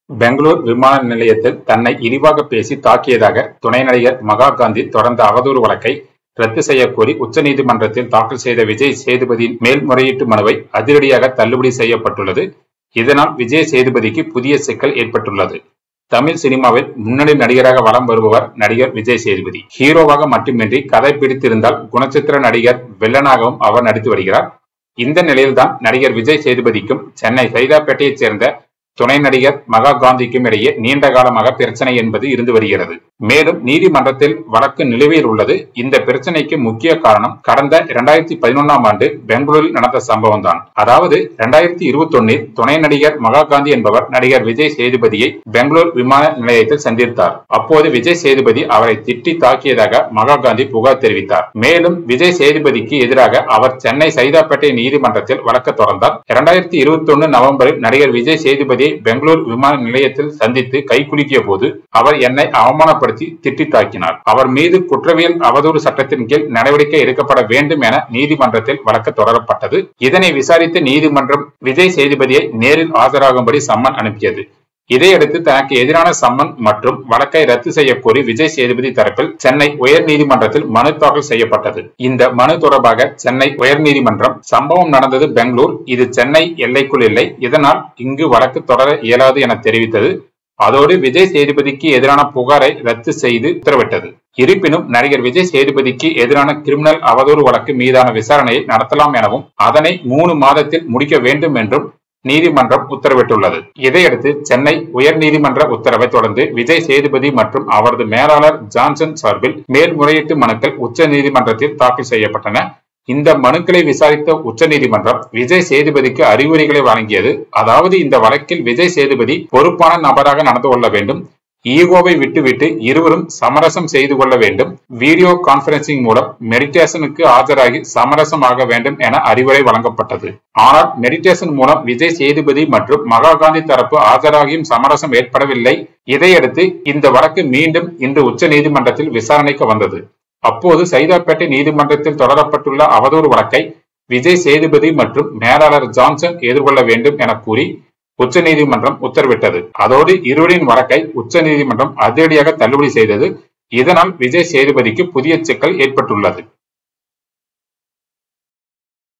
பெங்களூர் விமான நிலையத்தில் தன்னை இழிவாக பேசி தாக்கியதாக துணை நடிகர் மகா காந்தி தொடர்ந்த அவதூறு வழக்கை ரத்து செய்யக்கோரி உச்சநீதிமன்றத்தில் தாக்கல் செய்த விஜய் சேதுபதியின் மேல்முறையீட்டு மனுவை அதிரடியாக தள்ளுபடி செய்யப்பட்டுள்ளது இதனால் விஜய் சேதுபதிக்கு புதிய சிக்கல் ஏற்பட்டுள்ளது தமிழ் சினிமாவில் முன்னணி நடிகராக வலம் வருபவர் நடிகர் விஜய் சேதுபதி ஹீரோவாக மட்டுமின்றி கதை பிடித்திருந்தால் குணச்சித்திர நடிகர் வில்லனாகவும் அவர் நடித்து வருகிறார் இந்த நிலையில்தான் நடிகர் விஜய் சேதுபதிக்கும் சென்னை சைதாப்பேட்டையைச் சேர்ந்த துணை நடிகர் மகா காந்திக்கும் இடையே நீண்ட காலமாக பிரச்சனை என்பது இருந்து வருகிறது மேலும் நீதிமன்றத்தில் வழக்கு நிலுவையில் உள்ளது இந்த பிரச்சனைக்கு முக்கிய காரணம் கடந்த இரண்டாயிரத்தி பதினொன்னாம் ஆண்டு பெங்களூரில் நடந்த சம்பவம் தான் அதாவது இரண்டாயிரத்தி இருபத்தி ஒன்னில் துணை நடிகர் மகா காந்தி என்பவர் நடிகர் விஜய் சேதுபதியை பெங்களூர் விமான நிலையத்தில் சந்தித்தார் அப்போது விஜய் சேதுபதி அவரை திட்டி தாக்கியதாக மகா காந்தி புகார் தெரிவித்தார் மேலும் விஜய் சேதுபதிக்கு எதிராக அவர் சென்னை சைதாப்பேட்டை நீதிமன்றத்தில் வழக்கு தொடர்ந்தார் இரண்டாயிரத்தி இருபத்தி ஒன்னு நவம்பரில் நடிகர் விஜய் சேதுபதியை பெங்களூர் விமான நிலையத்தில் சந்தித்து கைகுலுக்கிய போது அவர் என்னை அவமானப்படுத்தி திட்டி தாக்கினார் அவர் மீது குற்றவியல் அவதூறு சட்டத்தின் கீழ் நடவடிக்கை எடுக்கப்பட வேண்டும் என நீதிமன்றத்தில் வழக்கு தொடரப்பட்டது இதனை விசாரித்த நீதிமன்றம் விஜய் சேதுபதியை நேரில் ஆஜராகும்படி சம்மன் அனுப்பியது இதையடுத்து தனக்கு எதிரான சம்மன் மற்றும் வழக்கை ரத்து செய்ய கோரி விஜய் சேதுபதி தரப்பில் சென்னை உயர் நீதிமன்றத்தில் மனு தாக்கல் செய்யப்பட்டது இந்த மனு தொடர்பாக சென்னை உயர் நீதிமன்றம் சம்பவம் நடந்தது பெங்களூர் இது சென்னை எல்லைக்குள் இல்லை இதனால் இங்கு வழக்கு தொடர இயலாது என தெரிவித்தது அதோடு விஜய் சேதுபதிக்கு எதிரான புகாரை ரத்து செய்து உத்தரவிட்டது இருப்பினும் நடிகர் விஜய் சேதுபதிக்கு எதிரான கிரிமினல் அவதூறு வழக்கு மீதான விசாரணையை நடத்தலாம் எனவும் அதனை மூணு மாதத்தில் முடிக்க வேண்டும் என்றும் நீதிமன்றம் உத்தரவிட்டுள்ளது இதையடுத்து சென்னை உயர் நீதிமன்ற உத்தரவை தொடர்ந்து விஜய் சேதுபதி மற்றும் அவரது மேலாளர் ஜான்சன் சார்பில் மேல்முறையீட்டு மனுக்கள் உச்ச நீதிமன்றத்தில் தாக்கல் செய்யப்பட்டன இந்த மனுக்களை விசாரித்த உச்சநீதிமன்றம் விஜய் சேதுபதிக்கு அறிவுரைகளை வழங்கியது அதாவது இந்த வழக்கில் விஜய் சேதுபதி பொறுப்பான நபராக நடந்து கொள்ள வேண்டும் ஈகோவை விட்டுவிட்டு இருவரும் சமரசம் செய்து கொள்ள வேண்டும் வீடியோ கான்பரன்சிங் மூலம் மெடிடேஷனுக்கு ஆஜராகி சமரசம் ஆக வேண்டும் என அறிவுரை வழங்கப்பட்டது ஆனால் மெடிடேஷன் மூலம் விஜய் சேதுபதி மற்றும் மகா காந்தி தரப்பு ஆஜராகியும் சமரசம் ஏற்படவில்லை இதையடுத்து இந்த வழக்கு மீண்டும் இன்று உச்ச நீதிமன்றத்தில் விசாரணைக்கு வந்தது அப்போது சைதாப்பேட்டை நீதிமன்றத்தில் தொடரப்பட்டுள்ள அவதூறு வழக்கை விஜய் சேதுபதி மற்றும் மேலாளர் ஜான்சன் எதிர்கொள்ள வேண்டும் என கூறி உச்சநீதிமன்றம் உத்தரவிட்டது அதோடு இருவரின் வழக்கை உச்சநீதிமன்றம் அதிரடியாக தள்ளுபடி செய்தது இதனால் விஜய் சேதுபதிக்கு புதிய சிக்கல் ஏற்பட்டுள்ளது